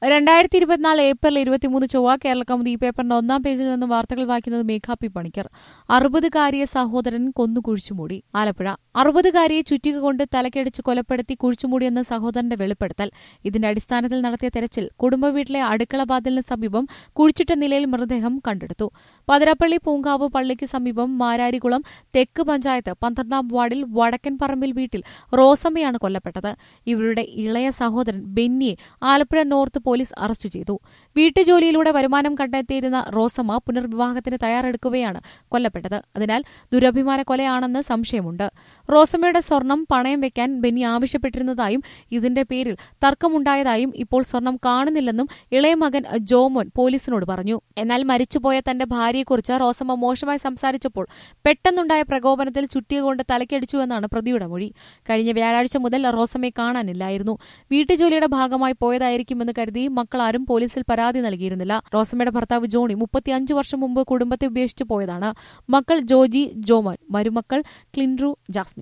രണ്ടായിരത്തി ഇരുപത്തിനാല് ഏപ്രിൽ ഇരുപത്തിമൂന്ന് ചൊവ്വ കേരള കൗമുദി ഈ പേപ്പറിന്റെ ഒന്നാം പേജിൽ നിന്ന് വാർത്തകൾ വായിക്കുന്നത് മേഘാ പി പണിക്കർ അറുപതുകാരിയെ സഹോദരൻ കൊന്നു കുഴിച്ചുമൂടി ആലപ്പുഴ അറുപതുകാരിയെ ചുറ്റിക കൊണ്ട് തലക്കടിച്ച് കൊലപ്പെടുത്തി കുഴിച്ചുമൂടിയെന്ന സഹോദരന്റെ വെളിപ്പെടുത്തൽ ഇതിന്റെ അടിസ്ഥാനത്തിൽ നടത്തിയ തെരച്ചിൽ കുടുംബ വീട്ടിലെ അടുക്കള വാതിലിന് സമീപം കുഴിച്ചിട്ട നിലയിൽ മൃതദേഹം കണ്ടെടുത്തു പതിരപ്പള്ളി പൂങ്കാവ് പള്ളിക്ക് സമീപം മാരാരികുളം തെക്ക് പഞ്ചായത്ത് പന്ത്രണ്ടാം വാർഡിൽ വടക്കൻ പറമ്പിൽ വീട്ടിൽ റോസമ്മയാണ് കൊല്ലപ്പെട്ടത് ഇവരുടെ ഇളയ സഹോദരൻ ബെന്നിയെ ആലപ്പുഴ നോർത്ത് പോലീസ് അറസ്റ്റ് ചെയ്തു വീട്ടുജോലിയിലൂടെ വരുമാനം കണ്ടെത്തിയിരുന്ന റോസമ്മ പുനർവിവാഹത്തിന് തയ്യാറെടുക്കുകയാണ് കൊല്ലപ്പെട്ടത് അതിനാൽ ദുരഭിമാന കൊലയാണെന്ന് സംശയമുണ്ട് റോസമ്മയുടെ സ്വർണം പണയം വെക്കാൻ ബെന്നി ആവശ്യപ്പെട്ടിരുന്നതായും ഇതിന്റെ പേരിൽ തർക്കമുണ്ടായതായും ഇപ്പോൾ സ്വർണം കാണുന്നില്ലെന്നും ഇളയ മകൻ ജോമോൻ പോലീസിനോട് പറഞ്ഞു എന്നാൽ മരിച്ചുപോയ തന്റെ ഭാര്യയെക്കുറിച്ച് റോസമ്മ മോശമായി സംസാരിച്ചപ്പോൾ പെട്ടെന്നുണ്ടായ പ്രകോപനത്തിൽ ചുറ്റിക കൊണ്ട് തലക്കടിച്ചുവെന്നാണ് പ്രതിയുടെ മൊഴി കഴിഞ്ഞ വ്യാഴാഴ്ച മുതൽ റോസമ്മയെ കാണാനില്ലായിരുന്നു വീട്ടുജോലിയുടെ ഭാഗമായി പോയതായിരിക്കുമെന്ന് കരുതി മക്കളാരും പോലീസിൽ പരാതി നൽകിയിരുന്നില്ല റോസമ്മയുടെ ഭർത്താവ് ജോണി മുപ്പത്തിയഞ്ച് വർഷം മുമ്പ് കുടുംബത്തെ ഉപേക്ഷിച്ച് പോയതാണ് മക്കൾ ജോജി ജോമോൻ മരുമക്കൾ ക്ലിൻഡ്രു ജാസ്മിൻ